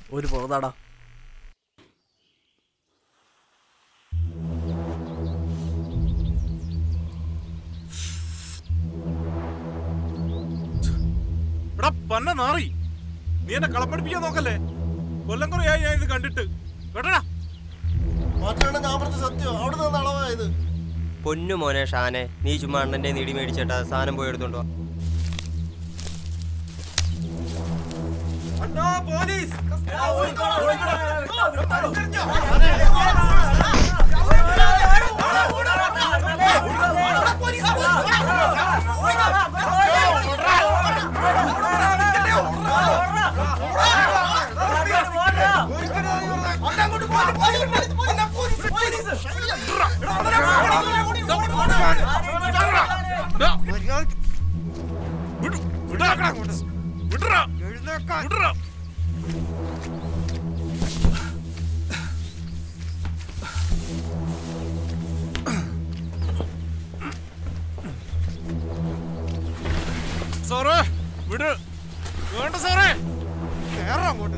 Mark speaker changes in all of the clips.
Speaker 1: ഒരു പുറത്താടാ
Speaker 2: എടാ പന്ന നാറി നീ എന്നെ കളപ്പടിപ്പിക്കാൻ നോക്കല്ലേ കൊല്ലം കുറയായി ഞാൻ ഇത് കണ്ടിട്ട് കേട്ടടാ
Speaker 3: മാറ്റാണ് ഞാൻ പറഞ്ഞ സത്യം അവിടെ നിന്ന് അളവായത്
Speaker 4: പൊന്നു മോനെ ഷാനെ നീ ചുമ്മാ അണ്ണന്റെ നീടി മേടിച്ചിട്ടാ സാധനം പോയി എടുത്തോണ്ടോ
Speaker 2: സാറേ വിട് വേണ്ട സാറേ കേറാ അങ്ങോട്ട്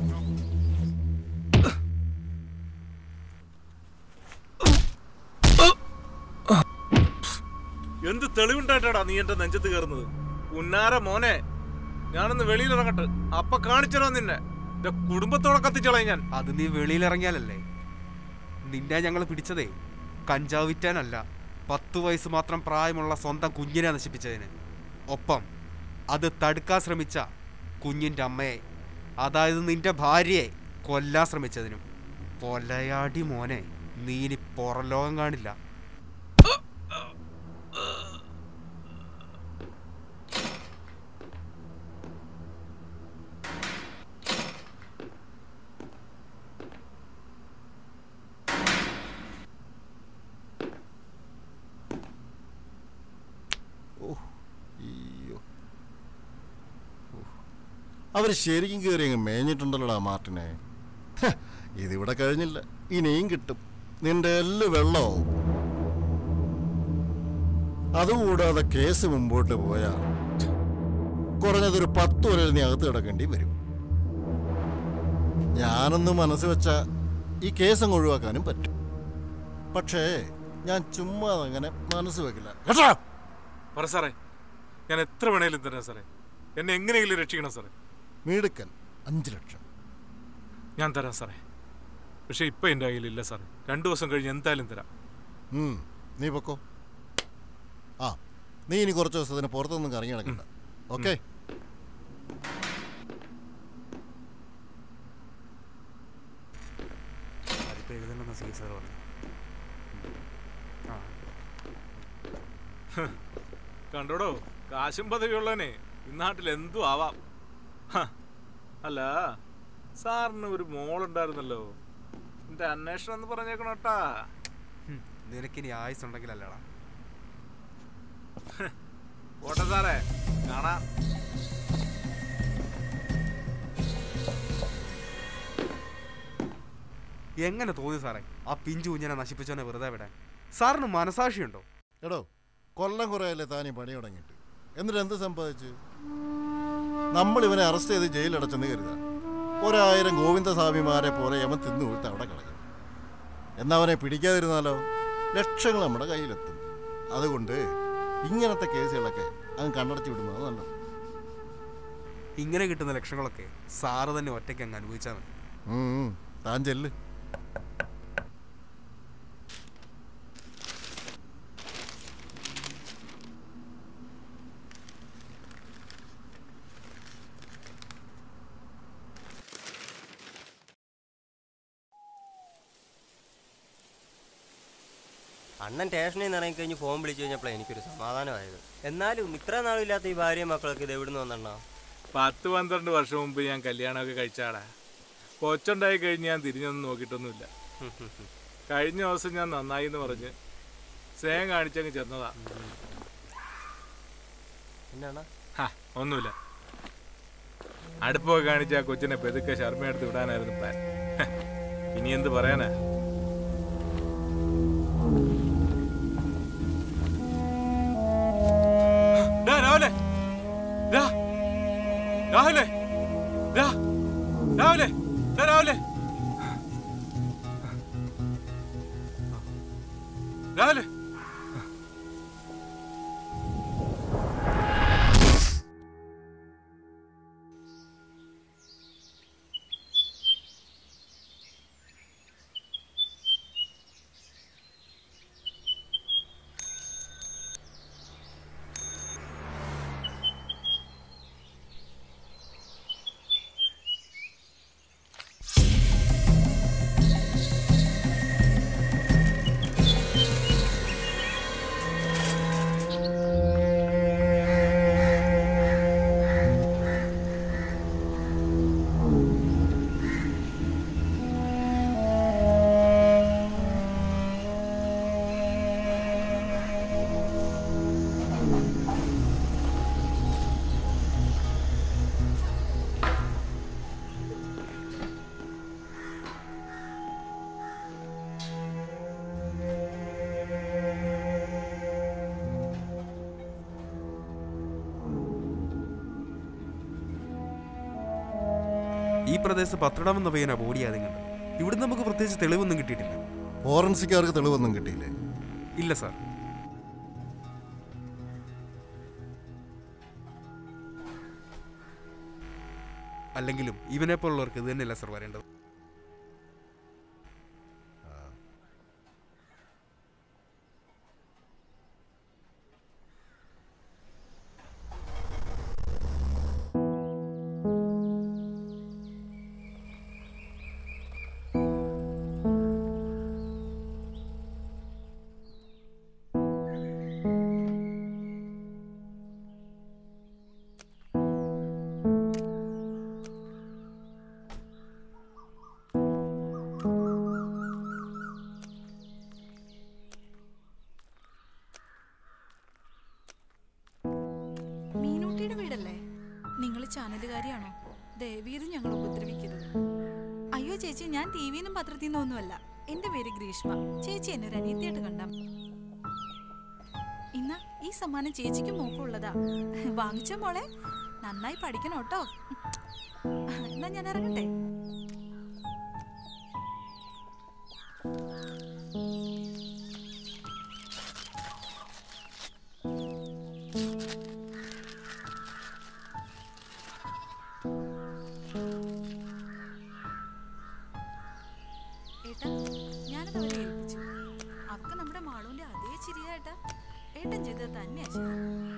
Speaker 2: എന്ത് തെളിവുണ്ടായിട്ടാടാ നീ എന്റെ നെഞ്ചത്ത് കയറുന്നത് ഉന്നാര മോനെ ഞാനൊന്ന് വെളിയിൽ ഇറങ്ങട്ടെ അപ്പൊ കാണിച്ചോ നിന്നെ എന്റെ കുടുംബത്തോടെ കത്തിച്ചളയും ഞാൻ
Speaker 5: അത് നീ വെളിയിലിറങ്ങിയാലല്ലേ നിന്നെ ഞങ്ങൾ പിടിച്ചതേ കഞ്ചാവ് വിറ്റാനല്ല പത്ത് വയസ്സ് മാത്രം പ്രായമുള്ള സ്വന്തം കുഞ്ഞിനെ നശിപ്പിച്ചതിന് ഒപ്പം അത് തടുക്കാൻ ശ്രമിച്ച കുഞ്ഞിൻ്റെ അമ്മയെ അതായത് നിന്റെ ഭാര്യയെ കൊല്ലാൻ ശ്രമിച്ചതിനും കൊലയാടി മോനെ നീ ഇനി പുറലോകം കാണില്ല
Speaker 3: അയ്യോ അവർ ശരിക്കും കയറി അങ്ങ് മേഞ്ഞിട്ടുണ്ടല്ലോടാ മാർട്ടിനെ ഹ, ഇതിവിടെ കഴിഞ്ഞില്ല ഇനിയും കിട്ടും നിന്റെ എല്ല് വെള്ളമാവും അതുകൂടാതെ കേസ് മുമ്പോട്ട് പോയാൽ കുറഞ്ഞതൊരു പത്ത് വരെ നീ അകത്ത് കിടക്കേണ്ടി വരും ഞാനൊന്ന് മനസ്സ് വെച്ച ഈ കേസ് അങ്ങ് ഒഴിവാക്കാനും പറ്റും പക്ഷേ ഞാൻ ചുമ്മാ അങ്ങനെ മനസ്സ് വെക്കില്ല കേട്ടോ
Speaker 2: പറ സാറേ ഞാൻ എത്ര വേണേലും തരാം സാറേ എന്നെ എങ്ങനെയെങ്കിലും രക്ഷിക്കണം സാറേ
Speaker 3: മീടുക്കൻ അഞ്ച് ലക്ഷം
Speaker 2: ഞാൻ തരാം സാറേ പക്ഷെ ഇപ്പൊ എൻ്റെ കയ്യിലില്ല സാറേ രണ്ടു ദിവസം കഴിഞ്ഞ് എന്തായാലും തരാം
Speaker 3: ഉം, നീ പൊക്കോ ആ നീ ഇനി കുറച്ച് ദിവസത്തിന് പുറത്തൊന്നും കറങ്ങി നടക്കണ്ട ഓക്കെ
Speaker 5: അതിപ്പോൾ എഴുതണമെന്ന് സി സാർ പറഞ്ഞു ആ
Speaker 2: കണ്ടോടോ കാശും പദവിയുള്ളവനെ ഇന്നാട്ടിൽ എന്തും ആവാം ഹ, അല്ല സാറിന് ഒരു മോളുണ്ടായിരുന്നല്ലോ എന്റെ അന്വേഷണം എന്ന് പറഞ്ഞേക്കണോട്ടാ
Speaker 5: ഹും, നിനക്കിനി ആയുസ് ഉണ്ടെങ്കിലല്ലടാ
Speaker 2: പോട്ടെ സാറേ കാണാം
Speaker 5: എങ്ങനെ തോന്നി സാറേ ആ പിഞ്ചു കുഞ്ഞിനെ നശിപ്പിച്ചോനെ വെറുതെ വിടാൻ സാറിന് മനസാക്ഷിയുണ്ടോ
Speaker 3: എടോ കൊല്ലം കുറയല്ലേ താനീ പണി തുടങ്ങിയിട്ട് എന്നിട്ട് എന്ത് സംഭവിച്ചു നമ്മൾ ഇവനെ അറസ്റ്റ് ചെയ്ത് ജയിലടച്ചെന്ന് കരുതാ ഒരായിരം ഗോവിന്ദസ്വാമിമാരെ പോലെ യമൻ തിന്നു വീഴ്ത്ത അവിടെ കിടക്കും എന്നാ അവനെ പിടിക്കാതിരുന്നാലോ ലക്ഷങ്ങൾ നമ്മുടെ കയ്യിലെത്തും അതുകൊണ്ട് ഇങ്ങനത്തെ കേസുകളൊക്കെ അങ്ങ് കണ്ണടച്ചു വിടുന്നത് നല്ലത്
Speaker 5: ഇങ്ങനെ കിട്ടുന്ന ലക്ഷങ്ങളൊക്കെ സാറ് തന്നെ ഒറ്റയ്ക്ക് അങ്ങ് അനുഭവിച്ചാൽ മതി
Speaker 3: ഉം, ഉം. താൻ ചെല്ല്
Speaker 4: അണ്ണൻ സ്റ്റേഷനിൽ നിന്ന് ഇറങ്ങിക്കഴിഞ്ഞ് ഫോൺ വിളിച്ചു കഴിഞ്ഞപ്പോഴാണ് എനിക്കൊരു സമാധാനമായത് എന്നാലും ഇത്ര നാളില്ലാത്ത ഈ ഭാര്യയും മക്കളൊക്കെ ഇത് എവിടുന്ന് വന്നെണ്ണ
Speaker 2: പത്ത് പന്ത്രണ്ട് വർഷം മുമ്പ് ഞാൻ കല്യാണമൊക്കെ കഴിച്ചാടാ കൊച്ചുണ്ടായി കഴിഞ്ഞ് ഞാൻ തിരിഞ്ഞൊന്നും നോക്കിയിട്ടൊന്നുമില്ല കഴിഞ്ഞ ദിവസം ഞാൻ നന്നായി എന്ന് പറഞ്ഞ് സ്നേഹം കാണിച്ചങ്ങ് ചെന്നതാ
Speaker 4: എന്നാണ്
Speaker 2: ഹാ, ഒന്നുമില്ല അടുപ്പൊക്കെ കാണിച്ച ആ കൊച്ചിനെ പെതുക്കെ ശർമ്മയെടുത്ത് വിടാനായിരുന്നു പ്ലാൻ ഹ, ഇനി എന്ത് പറയാനാ ഡാ, രാവിലെ ഡാ, രാവിലെ ഡാ, രാവിലെ
Speaker 5: ഈ പ്രദേശത്ത് പത്രടം എന്ന പയ്യനാ ബോഡി ആദ്യം കണ്ടത് ഇവിടുന്ന് നമുക്ക് പ്രത്യേകിച്ച് തെളിവൊന്നും കിട്ടിയിട്ടില്ല
Speaker 3: ഫോറൻസിക്കാർക്ക് തെളിവൊന്നും കിട്ടിയില്ലേ
Speaker 5: ഇല്ല സാർ അല്ലെങ്കിലും ഇവനെ പോലുള്ളവർക്ക് ഇത് തന്നെയല്ല സാർ വരേണ്ടത്
Speaker 1: മീനൂട്ടിയുടെ വീടല്ലേ നിങ്ങൾ ചാനലുകാരിയാണോ ദയവീത് ഞങ്ങൾ ഉപദ്രവിക്കരുത് അയ്യോ ചേച്ചി ഞാൻ ടി വിന്നും പത്രത്തിൽ നിന്നൊന്നുമല്ല എന്റെ പേര് ഗ്രീഷ്മ ചേച്ചി എന്നെ ഒരു അനീതിയായിട്ട് കണ്ട ഇന്ന ഈ സമ്മാനം ചേച്ചിക്കും മോക്കുള്ളതാ വാങ്ങിച്ചോ മോളെ നന്നായി പഠിക്കണം കേട്ടോ എന്നാ ഞാൻ ഇറങ്ങട്ടെ ഏട്ടാ ഞാനത് അവരെ ഏൽപ്പിച്ചു അവർക്ക് നമ്മുടെ മാളൂന്റെ അതേ ചിരിയാ ഏട്ടാ ഏട്ടൻ ചെയ്തത് തന്നെയാ ശരി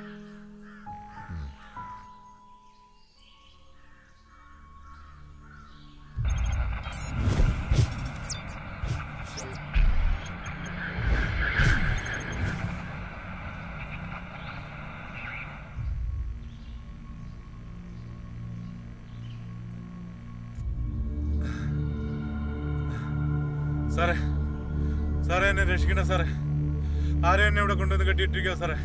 Speaker 2: സാറേ സാറേ എന്നെ രക്ഷിക്കണം സാറേ ആരും എന്നെ ഇവിടെ കൊണ്ടുവന്ന് കെട്ടിയിട്ടിരിക്കുക സാറേ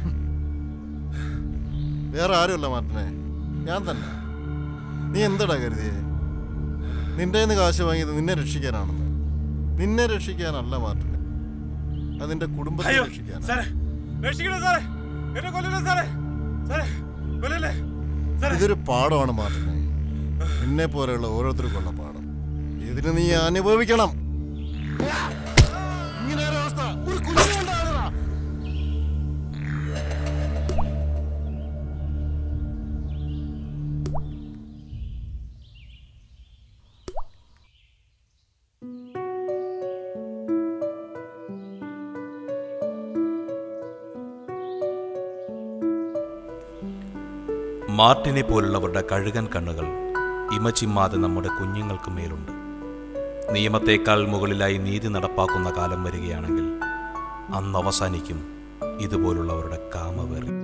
Speaker 3: വേറെ ആരുമല്ല മാർട്ടിനെ ഞാൻ തന്നെ നീ എന്തടാ കരുതിയേ നിന്റെ കയ്യിന്ന് കാശ് വാങ്ങിയത് നിന്നെ രക്ഷിക്കാനാണെന്ന് നിന്നെ രക്ഷിക്കാനല്ല മാർട്ടിനെ അതിന്റെ കുടുംബത്തെ
Speaker 2: അയ്യോ
Speaker 3: രക്ഷിക്കാനാണ്
Speaker 2: സാറേ രക്ഷിക്കണം സാറേ എന്നെ കൊല്ലല്ലേ സാറേ സാറേ കൊല്ലല്ലേ സാറേ
Speaker 3: ഇതൊരു പാഠമാണ് മാർട്ടിനെ നിന്നെ പോലെയുള്ള ഓരോരുത്തർക്കുള്ള പാഠം ഇതിന് നീ അനുഭവിക്കണം ഇങ്ങനെ ഒരു അവസ്ഥ ഒരു കുഞ്ഞുണ്ടാകുന്നതാ
Speaker 6: മാർട്ടിനെ പോലുള്ളവരുടെ കഴുകൻ കണ്ണുകൾ ഇമച്ചിമ്മാതെ നമ്മുടെ കുഞ്ഞുങ്ങൾക്ക് മേലുണ്ട് നിയമത്തേക്കാൾ മുകളിലായി നീതി നടപ്പാക്കുന്ന കാലം വരികയാണെങ്കിൽ അന്ന് അവസാനിക്കും ഇതുപോലുള്ളവരുടെ കാമവെറി